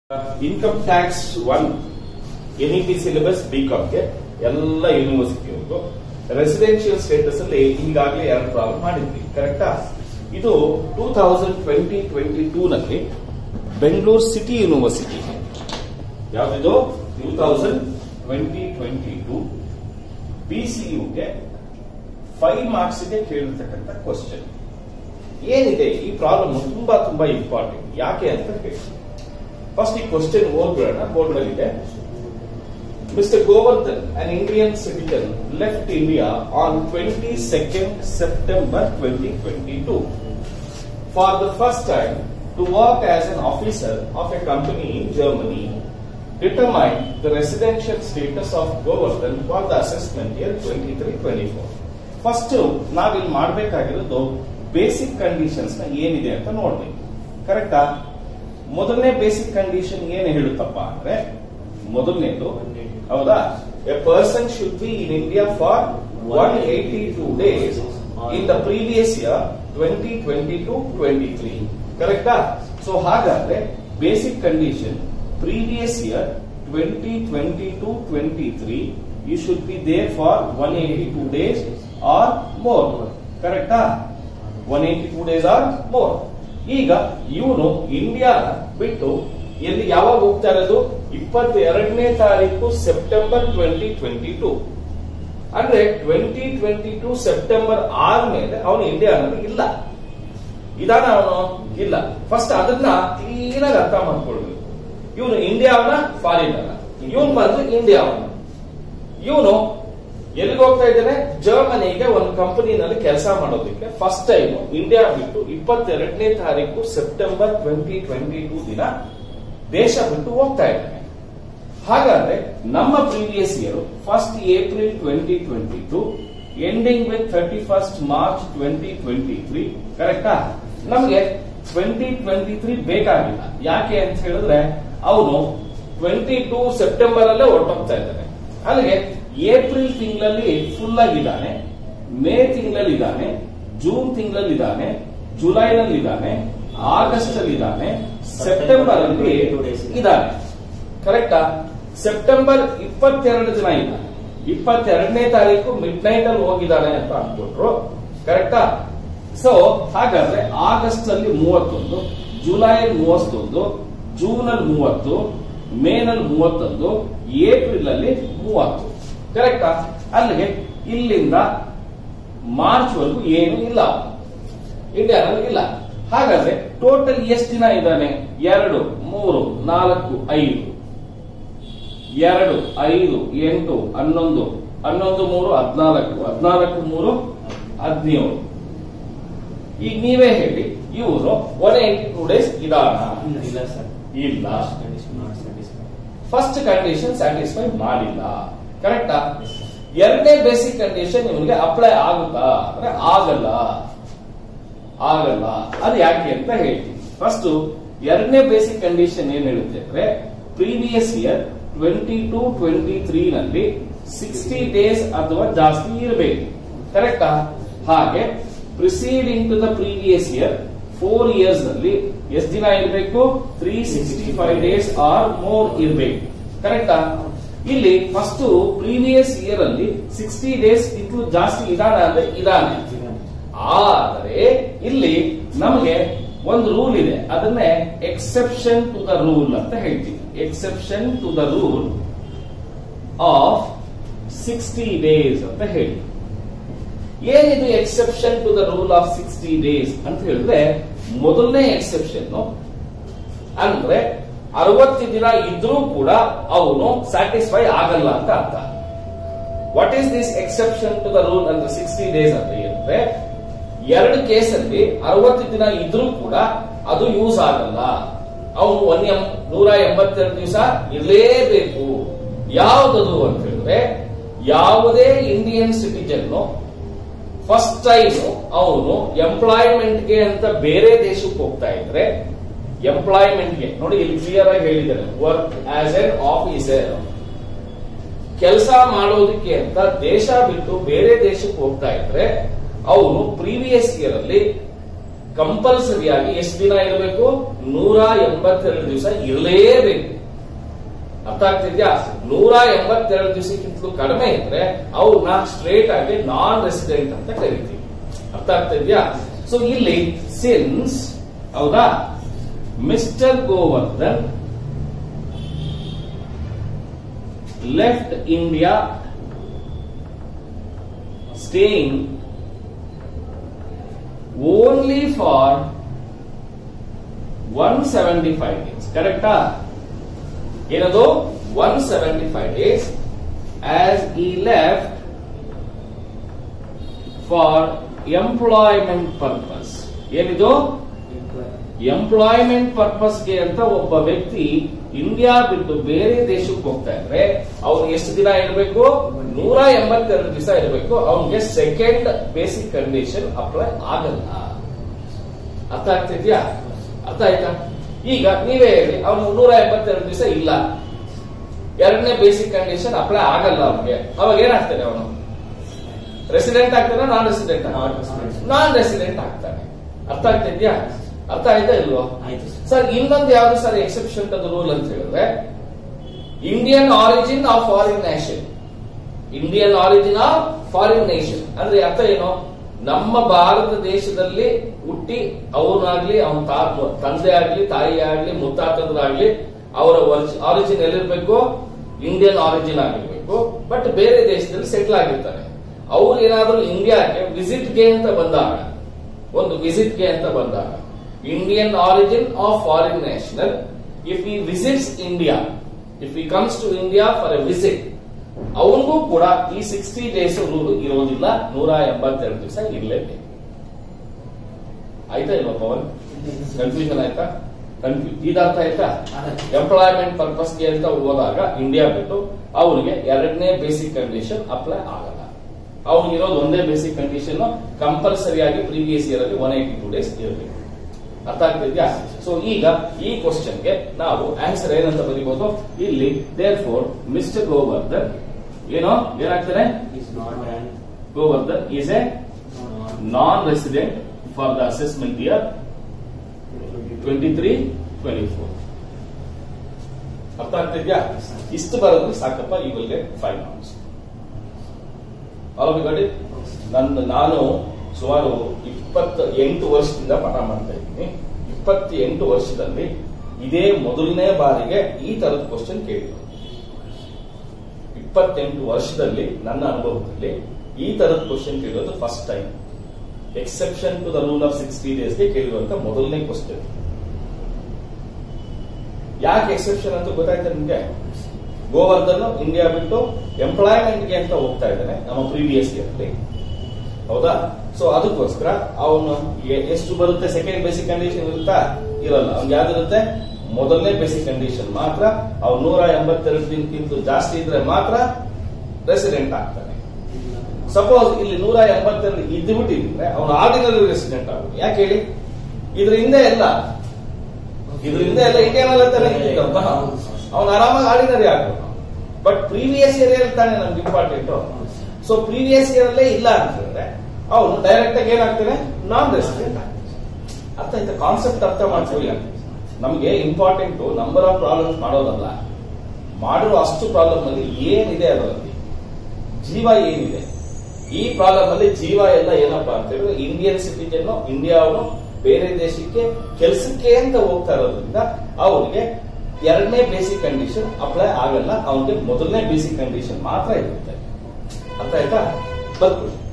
Income tax one NEP syllabus ಬಿಕಾಮ್ಗೆ ಎಲ್ಲ ಯೂನಿವರ್ಸಿಟಿಯವರು ರೆಸಿಡೆನ್ಷಿಯಲ್ ಸ್ಟೇಟಸ್ ಅಲ್ಲಿ ಈಗಾಗಲೇ ಎರಡು ಪ್ರಾಬ್ಲಮ್ ಮಾಡಿದ್ವಿ ಕರೆಕ್ಟಾ ಇದು two thousand twenty twenty two ನಲ್ಲಿ ಬೆಂಗಳೂರು ಸಿಟಿ ಯೂನಿವರ್ಸಿಟಿ ಯಾವ್ದಿದು two thousand twenty twenty two ಪಿಸಿಯುಗೆ ಫೈವ್ ಮಾರ್ಕ್ಸ್ ಗೆ ಕೇಳಿರ್ತಕ್ಕಂಥ ಕ್ವಶನ್ ಏನಿದೆ ಈ ಪ್ರಾಬ್ಲಮ್ ತುಂಬಾ ತುಂಬಾ ಇಂಪಾರ್ಟೆಂಟ್ ಯಾಕೆ ಅಂತ ಹೇಳಿ ಫಸ್ಟ್ ಈ ಕ್ವಶನ್ ಓದ್ಬಿಡೋಣ ಬೋರ್ಡ್ ಮೇಲೆ ಇದೆ Mr. Govardhan, an Indian citizen, left India on 22nd September 2022 for the first time to work as an officer of a company in Germany. Determine the residential status of Govardhan for the assessment year 23-24. First ನಾವಿಲ್ಲಿ ಮಾಡಬೇಕಾಗಿರೋದು basic conditions ನ ಏನಿದೆ ಅಂತ ನೋಡ್ಬೇಕು ಕರೆಕ್ಟಾ ಮೊದಲನೇ basic condition ಏನು ಹೇಳುತ್ತಪ್ಪ ಅಂದ್ರೆ ಮೊದಲನೇದು ಹೌದಾ a person should be in India for one eighty two days in the previous year twenty twenty two twenty three ಕರೆಕ್ಟಾ ಸೊ ಹಾಗಾದ್ರೆ basic condition previous year twenty twenty two twenty three you should be there for one eighty two days or more ಕರೆಕ್ಟಾ one eighty two days or more ಈಗ ಇವನು India ಬಿಟ್ಟು ಎಲ್ಲಿ ಯಾವಾಗ ಹೋಗ್ತಾ ಇರೋದು ಇಪ್ಪತ್ತೆರಡನೇ ತಾರೀಕು ಸೆಪ್ಟೆಂಬರ್ ಟ್ವೆಂಟಿ ಟ್ವೆಂಟಿ ಟೂ ಅಂದ್ರೆ ಟ್ವೆಂಟಿ ಟ್ವೆಂಟಿ ಟೂ ಸೆಪ್ಟೆಂಬರ್ ಆದ್ಮೇಲೆ ಅವನು ಇಂಡಿಯಾನಲ್ಲಿ ಇಲ್ಲ ಇದಾನ ಅವನು ಇಲ್ಲ ಫಸ್ಟ್ ಅದನ್ನ ಕ್ಲೀನ್ ಆಗಿ ಅರ್ಥ ಮಾಡ್ಕೊಳ್ಬೇಕು ಇವನು ಇಂಡಿಯಾವನ ಫಾರಿನರ್ ಇವನು ಬಂದು ಇಂಡಿಯಾವನ ಇವನು ಎಲ್ಲಿಗೆ ಹೋಗ್ತಾ ಇದ್ದಾನೆ ಜರ್ಮನಿಗೆ ಒಂದು ಕಂಪನಿನಲ್ಲಿ ಕೆಲಸ ಮಾಡೋದಕ್ಕೆ ಫಸ್ಟ್ ಟೈಮ್ ಇಂಡಿಯಾ ಬಿಟ್ಟು ಇಪ್ಪತ್ತೆರಡನೇ ತಾರೀಕು ಸೆಪ್ಟೆಂಬರ್ ಟ್ವೆಂಟಿ ಟ್ವೆಂಟಿ ಟೂ ದಿನ ದೇಶ ಬಿಟ್ಟು ಹೋಗ್ತಾ ಇದ್ದಾನೆ ಹಾಗಾದ್ರೆ ನಮ್ಮ previous year first April twenty twenty two ending with thirty first March twenty twenty three ಕರೆಕ್ಟಾ ನಮಗೆ ಟ್ವೆಂಟಿ ಟ್ವೆಂಟಿ ತ್ರೀ ಬೇಕಾಗಿಲ್ಲ ಯಾಕೆ ಅಂತ ಹೇಳಿದ್ರೆ ಅವನು ಟ್ವೆಂಟಿ ಟೂ ಸೆಪ್ಟೆಂಬರ್ ಅಲ್ಲೇ ಹೊರಟೋಗ್ತಾ ಇದ್ದಾನೆ ಅಲ್ಲಿಗೆ ಏಪ್ರಿಲ್ ತಿಂಗಳಲ್ಲಿ ಫುಲ್ ಆಗಿದ್ದಾನೆ ಮೇ ತಿಂಗಳಲ್ಲಿದ್ದಾನೆ ಜೂನ್ ತಿಂಗಳಲ್ಲಿದ್ದಾನೆ ಜುಲೈನಲ್ಲಿ ಇದ್ದಾನೆ ಆಗಸ್ಟ್ ಅಲ್ಲಿ ಇದ್ದಾನೆ ಸೆಪ್ಟೆಂಬರ್ ಅಲ್ಲಿ ಇದ್ದಾನೆ ಕರೆಕ್ಟಾ ಸೆಪ್ಟೆಂಬರ್ ಇಪ್ಪತ್ತೆರಡು ದಿನ ಇಲ್ಲ ಇಪ್ಪತ್ತೆರಡನೇ ತಾರೀಕು ಮಿಡ್ ನೈಟ್ ಅಲ್ಲಿ ಹೋಗಿದ್ದಾನೆ ಅಂತ ಅನ್ಕೊಟ್ರು ಕರೆಕ್ಟಾ ಸೊ ಹಾಗಾದ್ರೆ ಆಗಸ್ಟ್ ಅಲ್ಲಿ ಮೂವತ್ತೊಂದು ಜುಲೈ ಮೂವತ್ತೊಂದು ಜೂನ್ ಅಲ್ಲಿ ಮೂವತ್ತು ಮೇ ನಲ್ಲಿ ಮೂವತ್ತೊಂದು ಏಪ್ರಿಲ್ ಅಲ್ಲಿ ಮೂವತ್ತು ಕರೆಕ್ಟಾ ಅಲ್ಲಿಗೆ ಇಲ್ಲಿಂದ ಮಾರ್ಚ್ ವರೆಗೂ ಏನು ಇಲ್ಲ ಇಂಡಿಯಾನಲ್ಲಿ ಇಲ್ಲ ಹಾಗಾದ್ರೆ ಟೋಟಲ್ ಎಷ್ಟು ದಿನ ಇದ್ದಾನೆ ಎರಡು ಮೂರು ನಾಲ್ಕು ಐದು ಎರಡು ಐದು ಎಂಟು ಹನ್ನೊಂದು ಹನ್ನೊಂದು ಮೂರು ಹದಿನಾಲ್ಕು ಹದಿನಾಲ್ಕು ಮೂರು ಹದಿನೇಳು ಈಗ ನೀವೇ ಹೇಳಿ ಇವರು ಒನ್ ಏಟಿ ಟೂ ಡೇಸ್ ಇದಾನ ಇಲ್ಲ ಸರ್ ಇಲ್ಲ condition not satisfy first condition satisfy ಮಾಡಿಲ್ಲ ಕರೆಕ್ಟಾ ಎರಡನೇ ಬೇಸಿಕ್ ಕಂಡೀಷನ್ ಇವನಿಗೆ ಅಪ್ಲೈ ಆಗುತ್ತಾ ಅಂದ್ರೆ ಆಗಲ್ಲ ಆಗಲ್ಲ ಅದು ಯಾಕೆ ಅಂತ ಹೇಳ್ತೀನಿ ಫಸ್ಟ್ ಎರಡನೇ ಬೇಸಿಕ್ ಕಂಡೀಷನ್ ಏನ್ ಹೇಳುತ್ತೆ ಅಂದ್ರೆ previous year twenty two twenty three ನಲ್ಲಿ ಸಿಕ್ಸ್ಟಿ ಡೇಸ್ ಅಥವಾ ಜಾಸ್ತಿ ಇರಬೇಕು ಕರೆಕ್ಟಾ ಹಾಗೆ preceding to the previous year four years ನಲ್ಲಿ ಎಷ್ಟು ದಿನ ಇರಬೇಕು three sixty five days or more ಇರಬೇಕು ಕರೆಕ್ಟಾ ಇಲ್ಲಿ ಫಸ್ಟ್ ಪ್ರೀವಿಯಸ್ ಇಯರ್ ಅಲ್ಲಿ ಸಿಕ್ಸ್ಟಿ ಡೇಸ್ ಇಟ್ಟು ಜಾಸ್ತಿ ಇದಾನ ಅಂದ್ರೆ ಇದಾನೆ ಆದರೆ ಇಲ್ಲಿ ನಮಗೆ ಒಂದು ರೂಲ್ ಇದೆ ಅದನ್ನೇ ಎಕ್ಸೆಪ್ಷನ್ ಟು ದ ರೂಲ್ ಅಂತ ಹೇಳ್ತೀವಿ exception to the rule of sixty days ಅಂತ ಹೇಳಿ ಏನಿದು exception to the rule of sixty days ಅಂತ ಹೇಳಿದ್ರೆ ಮೊದಲನೇ ಎಕ್ಸೆಪ್ಷನ್ ಅಂದ್ರೆ ಅರವತ್ತು ದಿನ ಇದ್ರೂ ಕೂಡ ಅವನು ಸ್ಯಾಟಿಸ್ಫೈ ಆಗಲ್ಲ ಅಂತ ಅರ್ಥ what is this exception to the rule ಅಂದ್ರೆ ಸಿಕ್ಸ್ಟಿ ಡೇಸ್ ಅಂತ ಇರುತ್ತೆ ಎರಡು ಕೇಸಲ್ಲಿ ಅರವತ್ತು ದಿನ ಇದ್ರೂ ಕೂಡ ಅದು ಯೂಸ್ ಆಗಲ್ಲ ಅವನು ಒನ್ ಎಂ ನೂರ ಎಂಬತ್ತೆರಡು ದಿವಸ ಇರಲೇಬೇಕು ಯಾವ್ದದು ಅಂತ ಹೇಳಿದ್ರೆ ಯಾವುದೇ ಇಂಡಿಯನ್ ಸಿಟಿಜನ್ ಫಸ್ಟ್ ಟೈಮ್ ಅವನು ಎಂಪ್ಲಾಯ್ಮೆಂಟ್ಗೆ ಅಂತ ಬೇರೆ ದೇಶಕ್ಕೆ ಹೋಗ್ತಾ ಇದ್ರೆ ಎಂಪ್ಲಾಯ್ಮೆಂಟ್ಗೆ ನೋಡಿ ಇಲ್ಲಿ ಕ್ಲಿಯರ್ ಆಗಿ ಹೇಳಿದ್ದಾರೆ ವರ್ಕ್ ಆಸ್ ಎನ್ ಆಫೀಸರ್ ಕೆಲಸ ಮಾಡೋದಕ್ಕೆ ಅಂತ ದೇಶ ಬಿಟ್ಟು ಬೇರೆ ದೇಶಕ್ಕೆ ಹೋಗ್ತಾ ಇದ್ರೆ ಅವನು ಪ್ರೀವಿಯಸ್ ಇಯರ್ ಅಲ್ಲಿ ಕಂಪಲ್ಸರಿಯಾಗಿ ಎಷ್ಟು ದಿನ ಇರಬೇಕು ನೂರ ಎಂಬತ್ತೆರಡು ದಿವಸ ಇರಲೇಬೇಕು ಅರ್ಥ ಆಗ್ತಿದ್ಯಾ ನೂರ ಎಂಬತ್ತೆರಡು ದಿವಸಕ್ಕಿಂತಲೂ ಕಡಿಮೆ ಇದ್ರೆ ಅವ್ರನ್ನ ಸ್ಟ್ರೇಟ್ ಆಗಿ ನಾನ್ ರೆಸಿಡೆಂಟ್ ಅಂತ ಕರಿತೀವಿ ಅರ್ಥ ಆಗ್ತಿದ್ಯಾ ಸೊ ಇಲ್ಲಿ ಸಿನ್ಸ್ ಹೌದಾ mister Govardhan left India staying only for one seventy five days ಕರೆಕ್ಟಾ ಏನದು one seventy five days as he left for employment purpose ಏನಿದು ಎಂಪ್ಲಾಯ್ಮೆಂಟ್ ಪರ್ಪಸ್ಗೆ ಅಂತ ಒಬ್ಬ ವ್ಯಕ್ತಿ ಇಂಡಿಯಾ ಬಿಟ್ಟು ಬೇರೆ ದೇಶಕ್ಕೆ ಹೋಗ್ತಾ ಇದ್ರೆ ಅವ್ನು ಎಷ್ಟು ದಿನ ಇರಬೇಕು ನೂರ ಎಂಬತ್ತೆರಡು ದಿವಸ ಇರಬೇಕು ಅವನಿಗೆ ಸೆಕೆಂಡ್ ಬೇಸಿಕ್ ಕಂಡೀಷನ್ ಅಪ್ಲೈ ಆಗಲ್ಲ ಅರ್ಥ ಆಗ್ತಿದ್ಯಾ ಅರ್ಥ ಆಯ್ತಾ ಈಗ ನೀವೇ ಹೇಳಿ ಅವನು ನೂರ ಎಂಬತ್ತೆರಡು ದಿವಸ ಇಲ್ಲ ಎರಡನೇ ಬೇಸಿಕ್ ಕಂಡೀಷನ್ ಅಪ್ಲೈ ಆಗಲ್ಲ ಅವನಿಗೆ ಅವಾಗ ಏನಾಗ್ತಾನೆ ಅವನು ರೆಸಿಡೆಂಟ್ ಆಗ್ತಾನೆ ನಾನ್ ರೆಸಿಡೆಂಟ್ ನಾನ್ ರೆಸಿಡೆಂಟ್ ಆಗ್ತಾನೆ ಅರ್ಥ ಆಗ್ತಿದ್ಯಾ ಅರ್ಥ ಆಯ್ತಾ ಇಲ್ವೋ ಆಯ್ತು ಸರ್ ಸರ್ ಇನ್ನೊಂದು ಯಾವ್ದು ಸರ್ ಎಕ್ಸೆಪ್ಷನ್ ಟು ರೂಲ್ ಅಂತ ಹೇಳಿದ್ರೆ Indian origin of foreign nation Indian origin of foreign nation ಅಂದ್ರೆ ಅರ್ಥ ಏನು ನಮ್ಮ ಭಾರತ ದೇಶದಲ್ಲಿ ಹುಟ್ಟಿ ಅವನಾಗ್ಲಿ ಅವನ ತಾ- ತಂದೆ ಆಗ್ಲಿ ತಾಯಿ ಆಗ್ಲಿ ಮುತ್ತಾತಂದ್ರಾಗ್ಲಿ ಅವರ ಆರಿಜಿನ್ ಎಲ್ಲಿರ್ಬೇಕು ಇಂಡಿಯನ್ ಆರಿಜಿನ್ ಆಗಿರ್ಬೇಕು ಬಟ್ ಬೇರೆ ದೇಶದಲ್ಲಿ ಸೆಟ್ಲ್ ಆಗಿರ್ತಾರೆ ಅವ್ರು ಏನಾದ್ರೂ ಇಂಡಿಯಾಗೆ ವಿಸಿಟ್ಗೆ ಅಂತ ಬಂದಾಗ ಒಂದು ವಿಸಿಟ್ಗೆ ಅಂತ ಬಂದಾಗ Indian origin of foreign national if he visits India if he comes to India for a visit ಅವನಿಗೂ ಕೂಡ ಈ ಸಿಕ್ಸ್ಟಿ ಡೇಸ್ ರೂಲ್ ಇರೋದಿಲ್ಲ ನೂರ ಎಂಬತ್ತೆರಡು ದಿವಸ ಇರಲೇಬೇಕು ಆಯ್ತಾ ಇಲ್ವಾ ಪವನ್ ಕನ್ಫ್ಯೂಷನ್ ಆಯ್ತಾ ಕನ್ಫ್ಯೂಸ್ ಇದಾರ್ಥ ಆಯ್ತಾ ಎಂಪ್ಲಾಯ್ಮೆಂಟ್ ಪರ್ಪಸ್ಗೆ ಅಂತ ಹೋದಾಗ ಇಂಡಿಯಾ ಬಿಟ್ಟು ಅವನಿಗೆ ಎರಡನೇ ಬೇಸಿಕ್ ಕಂಡೀಷನ್ ಅಪ್ಲೈ ಆಗಲ್ಲ ಅವನಿಗಿರೋದು ಒಂದೇ ಬೇಸಿಕ್ ಕಂಡೀಷನ್ ಕಂಪಲ್ಸರಿ ಆಗಿ ಪ್ರೀವಿಯಸ್ ಇಯರ್ ಅಲ್ಲಿ ಒನ್ ಏಟಿ ಟೂ ಡೇಸ್ ಇರಬೇಕು ಅರ್ಥ ಆಗ್ತಿದ್ಯಾ ಸೊ ಈಗ ಈ ಕ್ವಶನ್ಗೆ ನಾವು ಆನ್ಸರ್ ಏನಂತ ಬರೀಬಹುದು ಇಲ್ಲಿ ದೇರ್ ಫೋರ್ ಮಿಸ್ಟರ್ ಗೋವರ್ಧನ್ ಏನೋ ಏನಾಗ್ತಾನೆ is not and Govardhan is a not non resident for the assessment year twenty three twenty four ಅರ್ಥ ಆಗ್ತಿದ್ಯಾ ಇಷ್ಟು ಬರೋದ್ರೆ ಸಾಕಪ್ಪ he will get five marks all ಗಾಡಿ ನನ್ನ ನಾನು ಸುಮಾರು ಇಪ್ಪತ್ತ ಎಂಟು ವರ್ಷದಿಂದ ಪಾಠ ಮಾಡ್ತಾ ಇದ್ದೀನಿ ಇಪ್ಪತ್ತ ಎಂಟು ವರ್ಷದಲ್ಲಿ ಇದೇ ಮೊದಲನೇ ಬಾರಿಗೆ ಈ ತರದ ಕ್ವಶನ್ ಕೇಳಿದ್ರು ಇಪ್ಪತ್ತೆಂಟು ವರ್ಷದಲ್ಲಿ ನನ್ನ ಅನುಭವದಲ್ಲಿ ಈ ತರದ ಕ್ವಶನ್ ಕೇಳೋದು first time exception to the rule of sixty ಡೇಸ್ಗೆ ಕೇಳಿರುವಂತ ಮೊದಲನೇ ಕ್ವಶನ್ ಯಾಕೆ ಎಕ್ಸೆಪ್ಷನ್ ಅಂತ ಗೊತ್ತಾಯ್ತಾ ನಿಮ್ಗೆ ಗೋವರ್ಧನ್ ಇಂಡಿಯಾ ಬಿಟ್ಟು ಎಂಪ್ಲಾಯ್ಮೆಂಟ್ಗೆ ಅಂತ ಹೋಗ್ತಾ ಇದ್ದಾನೆ ನಮ್ಮ ಪ್ರೀವಿಯಸ್ ಇಯರ್ಲಿ ಹೌದಾ ಸೊ ಅದಕ್ಕೋಸ್ಕರ ಅವನು ಎ- ಎಷ್ಟು ಬರುತ್ತೆ ಸೆಕೆಂಡ್ ಬೇಸಿಕ್ ಕಂಡೀಷನ್ ಇರುತ್ತಾ ಇರಲ್ಲ ಅವ್ನಿಗೆ ಯಾವ್ದಿರುತ್ತೆ ಮೊದಲನೇ ಬೇಸಿಕ್ ಕಂಡೀಷನ್ ಮಾತ್ರ ಅವ್ನು ನೂರ ಎಂಬತ್ತೆರಡು ದಿನಕ್ಕಿಂತ ಜಾಸ್ತಿ ಇದ್ರೆ ಮಾತ್ರ ರೆಸಿಡೆಂಟ್ ಆಗ್ತಾನೆ ಸಪೋಸ್ ಇಲ್ಲಿ ನೂರ ಎಂಬತ್ತೆರಡು ಇದ್ದು ಬಿಟ್ಟಿದ್ರೆ ಅವನು ಆರ್ಡಿನರಿ ರೆಸಿಡೆಂಟ್ ಆಗುತ್ತೆ ಯಾಕೆ ಹೇಳಿ ಇದ್ರ ಹಿಂದೆ ಎಲ್ಲ ಇದ್ರ ಹಿಂದೆ ಎಲ್ಲ ಇಂಡಿಯನ್ ಅಲ್ಲ ಅವನು ಆರಾಮಾಗಿ ಆರ್ಡಿನರಿ ಆಗ್ಬೋದು ಬಟ್ ಪ್ರೀವಿಯಸ್ ಇಯರ್ ಹೇಳ್ತಾನೆ ನಮ್ಗೆ ಇಂಪಾರ್ಟೆಂಟ್ ಸೊ ಪ್ರೀವಿಯಸ್ ಇಯರ್ ಅಲ್ಲೇ ಇಲ್ಲ ಅಂತ ಹೇಳಿದ್ರೆ ಅವನು ಡೈರೆಕ್ಟ್ ಆಗಿ ಏನಾಗ್ತಾನೆ ನಾನ್ ರೆಸಿಡೆಂಟ್ ಅರ್ಥ ಆಯ್ತಾ ಕಾನ್ಸೆಪ್ಟ್ ಅರ್ಥ ಮಾಡ್ಕೊಳ್ಳಿ ನಮ್ಗೆ ಇಂಪಾರ್ಟೆಂಟ್ ನಂಬರ್ ಆಫ್ ಪ್ರಾಬ್ಲಮ್ಸ್ ಮಾಡೋದಲ್ಲ ಮಾಡಿರೋ ಅಷ್ಟು ಪ್ರಾಬ್ಲಮ್ ಅಲ್ಲಿ ಏನಿದೆ ಅದರಲ್ಲಿ ಜೀವ ಏನಿದೆ ಈ ಪ್ರಾಬ್ಲಮ್ ಅಲ್ಲಿ ಜೀವ ಎಲ್ಲ ಏನಪ್ಪಾ ಅಂತ ಹೇಳಿದ್ರೆ ಇಂಡಿಯನ್ ಸಿಟಿಜನ್ ಇಂಡಿಯಾವನು ಬೇರೆ ದೇಶಕ್ಕೆ ಕೆಲಸಕ್ಕೆ ಅಂತ ಹೋಗ್ತಾ ಇರೋದ್ರಿಂದ ಅವನಿಗೆ ಎರಡನೇ ಬೇಸಿಕ್ ಕಂಡೀಷನ್ ಅಪ್ಲೈ ಆಗಲ್ಲ ಅವನಿಗೆ ಮೊದಲನೇ ಬೇಸಿಕ್ ಕಂಡೀಷನ್ ಮಾತ್ರ ಇರುತ್ತೆ ಅರ್ಥ ಆಯ್ತಾ ಬರ್ಕೊಳ್ಳಿ